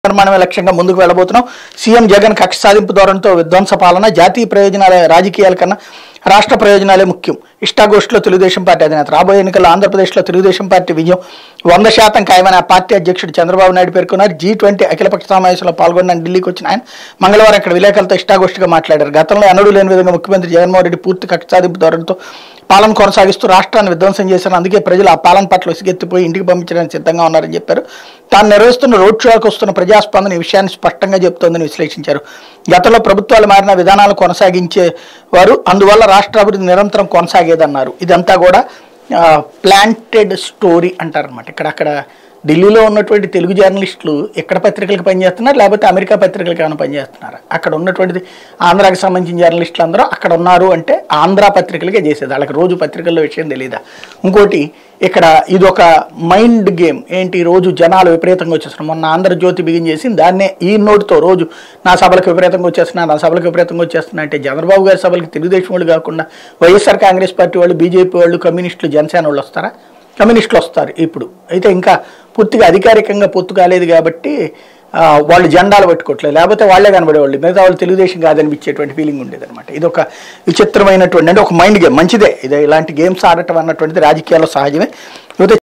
నిర్మాణమే లక్ష్యంగా ముందుకు వెళ్ళబోతున్నాం సీఎం జగన్ కక్ష సాధింపు ధోరణితో విధ్వంస పాలన జాతీయ ప్రయోజనాల రాజకీయాల కన్నా రాష్ట్ర ప్రయోజనాలే ముఖ్యం ఇష్టాగోష్ఠిలో తెలుగుదేశం పార్టీ అధినేత రాబోయే ఎన్నికల్లో ఆంధ్రప్రదేశ్లో తెలుగుదేశం పార్టీ విజయం వంద శాతం ఖాయమని ఆ పార్టీ అధ్యక్షుడు చంద్రబాబు నాయుడు పేర్కొన్నారు జీ ట్వంటీ అఖిలపక్ష సమావేశంలో పాల్గొన్న ఢిల్లీకి వచ్చిన ఆయన మంగళవారం ఇక్కడ విలేకరులతో ఇష్టాగోష్ఠిగా మాట్లాడారు గతంలో ఎన్నడూ లేని విధంగా ముఖ్యమంత్రి జగన్మోహన్ రెడ్డి పూర్తి కక్ష సాధింపు ధోరణితో పాలన కొనసాగిస్తూ రాష్ట్రాన్ని విధ్వంసం చేశారు అందుకే ప్రజలు ఆ పాలన పట్ల విసిగెత్తిపోయి ఇంటికి పంపించడానికి సిద్ధంగా ఉన్నారని చెప్పారు తాను నిర్వహిస్తున్న రోడ్ షోలకు వస్తున్న ప్రజాస్పందన ఈ విషయాన్ని స్పష్టంగా చెబుతోందని విశ్లేషించారు గతంలో ప్రభుత్వాలు మారిన విధానాలు కొనసాగించేవారు అందువల్ల రాష్ట్ర అభివృద్ధి నిరంతరం కొనసాగేదన్నారు ఇదంతా కూడా ప్లాంటెడ్ స్టోరీ అంటారనమాట ఇక్కడ అక్కడ ఢిల్లీలో ఉన్నటువంటి తెలుగు జర్నలిస్టులు ఎక్కడ పత్రికలకు పనిచేస్తున్నారు లేకపోతే అమెరికా పత్రికలకు ఏమైనా పనిచేస్తున్నారు అక్కడ ఉన్నటువంటిది ఆంధ్రాకి సంబంధించిన జర్నలిస్టులు అందరూ అక్కడ ఉన్నారు అంటే ఆంధ్ర పత్రికలకే చేసేది వాళ్ళకి రోజు పత్రికల్లో విషయం తెలియదా ఇంకోటి ఇక్కడ ఇది ఒక మైండ్ గేమ్ ఏంటి రోజు జనాలు విపరీతంగా వచ్చేస్తున్నారు మొన్న ఆంధ్రజ్యోతి బిగిన్ చేసి దాన్నే ఈ నోటితో రోజు నా సభలకు విపరీతంగా వచ్చేస్తున్నా నా సభలకు విపరీతంగా వచ్చేస్తున్నా అంటే చంద్రబాబు గారి సభలకు తెలుగుదేశం వాళ్ళు కాకుండా వైఎస్ఆర్ కాంగ్రెస్ పార్టీ వాళ్ళు బీజేపీ వాళ్ళు కమ్యూనిస్టులు జనసేన వాళ్ళు వస్తారా కమ్యూనిస్టులు వస్తారు ఇప్పుడు అయితే ఇంకా పూర్తిగా అధికారికంగా పొత్తు కాలేదు కాబట్టి ఆ, వాళ్ళు జెండాలు పట్టుకోవట్లేదు లేకపోతే వాళ్ళే కనబడేవాళ్ళు మిగతా వాళ్ళు తెలుగుదేశం కాదనిపించేటువంటి ఫీలింగ్ ఉండేది అనమాట ఇది ఒక విచిత్రమైనటువంటి అంటే ఒక మైండ్ గేమ్ మంచిదే ఇది ఇలాంటి గేమ్స్ ఆడటం అన్నటువంటిది రాజకీయాల్లో సహజమే